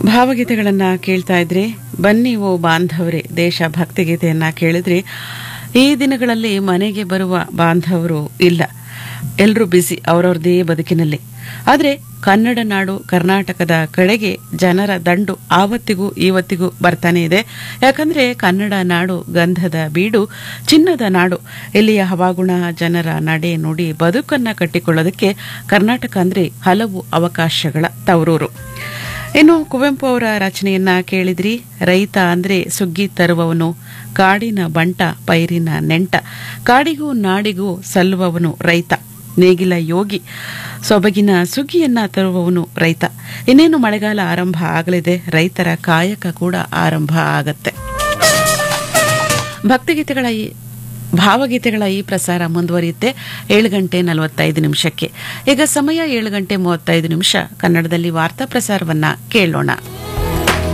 ಭಾವಗೀತೆಗಳನ್ನ ಕೇಳ್ತಾ ಇದ್ರಿ ಬನ್ನಿ ಓ ಬಾಂಧವರೇ ದೇಶ ಭಕ್ತಿಗೀತೆಯನ್ನ ಕೇಳಿದ್ರಿ ಈ ದಿನಗಳಲ್ಲಿ ಮನೆಗೆ ಬರುವ ಬಾಂಧವರು ಇಲ್ಲ ಎಲ್ಲರೂ ಬಿಸಿ ಅವರವ್ರದೇ ಬದುಕಿನಲ್ಲಿ ಆದರೆ ಕನ್ನಡ ನಾಡು ಕರ್ನಾಟಕದ ಕಡೆಗೆ ಜನರ ದಂಡು ಆವತ್ತಿಗೂ ಇವತ್ತಿಗೂ ಬರ್ತಾನೆ ಇದೆ ಯಾಕಂದ್ರೆ ಕನ್ನಡ ನಾಡು ಗಂಧದ ಬೀಡು ಚಿನ್ನದ ನಾಡು ಇಲ್ಲಿಯ ಹವಾಗುಣ ಜನರ ನಡೆ ನುಡಿ ಬದುಕನ್ನ ಕಟ್ಟಿಕೊಳ್ಳೋದಕ್ಕೆ ಕರ್ನಾಟಕ ಅಂದ್ರೆ ಹಲವು ಅವಕಾಶಗಳ ತವರೂರು ಇನ್ನು ಕುವೆಂಪು ಅವರ ರಚನೆಯನ್ನ ಕೇಳಿದ್ರಿ ರೈತ ಅಂದ್ರೆ ಸುಗ್ಗಿ ತರುವವನು ಕಾಡಿನ ಬಂಟ ಪೈರಿನ ನೆಂಟ ಕಾಡಿಗೂ ನಾಡಿಗೂ ಸಲ್ಲುವವನು ರೈತ ನೇಗಿಲ ಯೋಗಿ ಸೊಬಗಿನ ಸುಗ್ಗಿಯನ್ನ ತರುವವನು ರೈತ ಇನ್ನೇನು ಮಳೆಗಾಲ ಆರಂಭ ಆಗಲಿದೆ ರೈತರ ಕಾಯಕ ಕೂಡ ಆರಂಭ ಆಗತ್ತೆ ಭಕ್ತಿಗೀತೆಗಳ ಈ ಭಾವಗೀತೆಗಳ ಈ ಪ್ರಸಾರ ಮುಂದುವರಿಯುತ್ತೆ ಏಳು ಗಂಟೆ ನಲವತ್ತೈದು ನಿಮಿಷಕ್ಕೆ ಈಗ ಸಮಯ ಏಳು ಗಂಟೆ ಮೂವತ್ತೈದು ನಿಮಿಷ ಕನ್ನಡದಲ್ಲಿ ವಾರ್ತಾ ಪ್ರಸಾರವನ್ನ ಕೇಳೋಣ